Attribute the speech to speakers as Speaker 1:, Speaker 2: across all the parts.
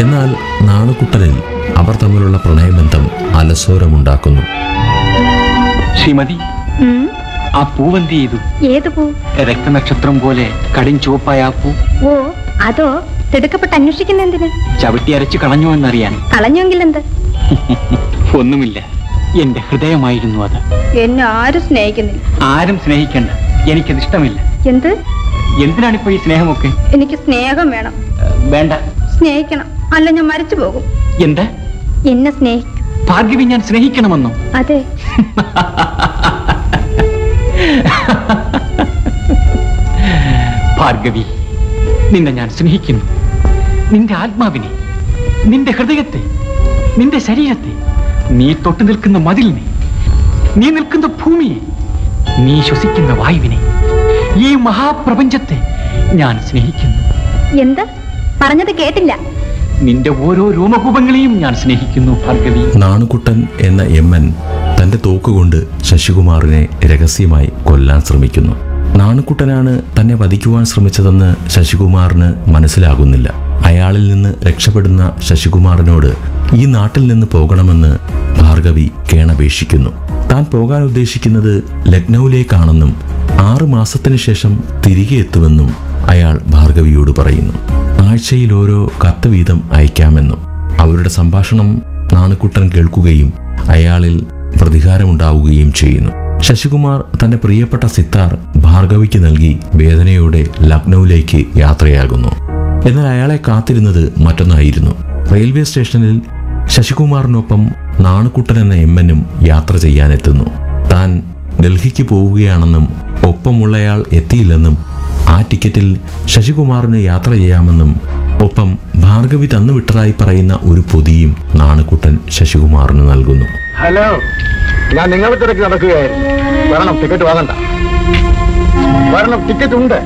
Speaker 1: എന്നാൽ നാണുക്കുട്ടനിൽ അവർ തമ്മിലുള്ള പ്രണയബന്ധം അലസോരമുണ്ടാക്കുന്നു
Speaker 2: ശ്രീമതി
Speaker 3: ഉം,
Speaker 2: ആ പൂവന്തി ചെയ്തു
Speaker 3: ഏത് പൂ
Speaker 2: രക്തനക്ഷത്രം പോലെ കടിൻ ചുവപ്പായ ആ പൂ
Speaker 3: ഓ അതോ തിടുക്കപ്പെട്ട് അന്വേഷിക്കുന്ന എന്തിന്
Speaker 2: ചവിട്ടി അരച്ച് കളഞ്ഞു എന്നറിയാൻ
Speaker 3: കളഞ്ഞെങ്കിൽ എന്ത്
Speaker 2: ഒന്നുമില്ല എന്റെ ഹൃദയമായിരുന്നു അത്
Speaker 3: എന്നെ ആരും സ്നേഹിക്കുന്നില്ല
Speaker 2: ആരും സ്നേഹിക്കണ്ട എനിക്കത് ഇഷ്ടമില്ല
Speaker 3: എന്ത്
Speaker 2: എന്തിനാണിപ്പോ ഈ സ്നേഹമൊക്കെ
Speaker 3: എനിക്ക് സ്നേഹം വേണം
Speaker 2: ഏഹ്, വേണ്ട
Speaker 3: സ്നേഹിക്കണം അല്ല ഞാൻ മരിച്ചു പോകും
Speaker 2: എന്ത്
Speaker 3: എന്നെ സ്നേഹിക്കും
Speaker 2: ഭാർഗവി ഞാൻ സ്നേഹിക്കണമെന്നോ
Speaker 3: അതെ
Speaker 2: ഭാർഗവി നിന്നെ ഞാൻ സ്നേഹിക്കുന്നു നിന്റെ ആത്മാവിനെ നിന്റെ ഹൃദയത്തെ നിന്റെ ശരീരത്തെ നീ തൊട്ടു നിൽക്കുന്ന മതിലിനെ നീ നിൽക്കുന്ന ഭൂമിയെ നീ ശ്വസിക്കുന്ന വായുവിനെ ഈ മഹാപ്രപഞ്ചത്തെ ഞാൻ സ്നേഹിക്കുന്നു
Speaker 3: എന്ത് പറഞ്ഞത് കേട്ടില്ല
Speaker 2: നിന്റെ ഓരോ രോമകൂപങ്ങളെയും ഞാൻ സ്നേഹിക്കുന്നു ഭാർഗവി
Speaker 1: നാണുക്കുട്ടൻ എന്ന എമ്മൻ തന്റെ തോക്കുകൊണ്ട് ശശികുമാറിനെ രഹസ്യമായി കൊല്ലാൻ ശ്രമിക്കുന്നു നാണുക്കുട്ടനാണ് തന്നെ വധിക്കുവാൻ ശ്രമിച്ചതെന്ന് ശശികുമാറിന് മനസ്സിലാകുന്നില്ല അയാളിൽ നിന്ന് രക്ഷപ്പെടുന്ന ശശികുമാറിനോട് ഈ നാട്ടിൽ നിന്ന് പോകണമെന്ന് ഭാർഗവി കേണപേക്ഷിക്കുന്നു താൻ പോകാൻ ഉദ്ദേശിക്കുന്നത് ലക്നൌവിലേക്കാണെന്നും ആറു മാസത്തിനു ശേഷം തിരികെ എത്തുമെന്നും അയാൾ ഭാർഗവിയോട് പറയുന്നു ആഴ്ചയിൽ ഓരോ കത്ത് വീതം അയക്കാമെന്നും അവരുടെ സംഭാഷണം നാണുക്കുട്ടൻ കേൾക്കുകയും അയാളിൽ പ്രതികാരമുണ്ടാവുകയും ചെയ്യുന്നു ശശികുമാർ തന്റെ പ്രിയപ്പെട്ട സിത്താർ ഭാർഗവിക്ക് നൽകി വേദനയോടെ ലക്നൌവിലേക്ക് യാത്രയാകുന്നു എന്നാൽ അയാളെ കാത്തിരുന്നത് മറ്റൊന്നായിരുന്നു റെയിൽവേ സ്റ്റേഷനിൽ ശശികുമാറിനൊപ്പം നാണുക്കുട്ടൻ എന്ന എമ്മനും യാത്ര ചെയ്യാനെത്തുന്നു താൻ ഡൽഹിക്ക് പോവുകയാണെന്നും ഒപ്പമുള്ളയാൾ എത്തിയില്ലെന്നും ആ ടിക്കറ്റിൽ ശശികുമാറിന് യാത്ര ചെയ്യാമെന്നും ഒപ്പം ഭാർഗവി തന്നുവിട്ടതായി പറയുന്ന ഒരു പൊതിയും നാണുക്കുട്ടൻ ശശികുമാറിന് നൽകുന്നു
Speaker 4: ഹലോ ഞാൻ നിങ്ങളെ തിരക്കി നടക്കുകയായിരുന്നു വരണം ടിക്കറ്റ് വാങ്ങണ്ട വരണം ടിക്കറ്റ് ഉണ്ട്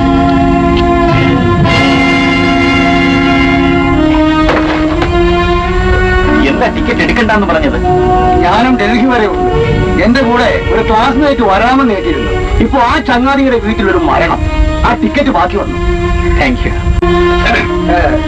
Speaker 2: എന്താ ടിക്കറ്റ് എടുക്കണ്ടെന്ന് പറഞ്ഞത്
Speaker 4: ഞാനും ഡൽഹി വരെ ഉണ്ട് എന്റെ കൂടെ ഒരു ക്ലാസ്മേറ്റ് വരാമെന്ന് കേട്ടിരുന്നു ഇപ്പൊ ആ ചങ്ങാതിയുടെ വീട്ടിൽ ഒരു മരണം ആ ടിക്കറ്റ് ബാക്കി വന്നു
Speaker 2: താങ്ക് യു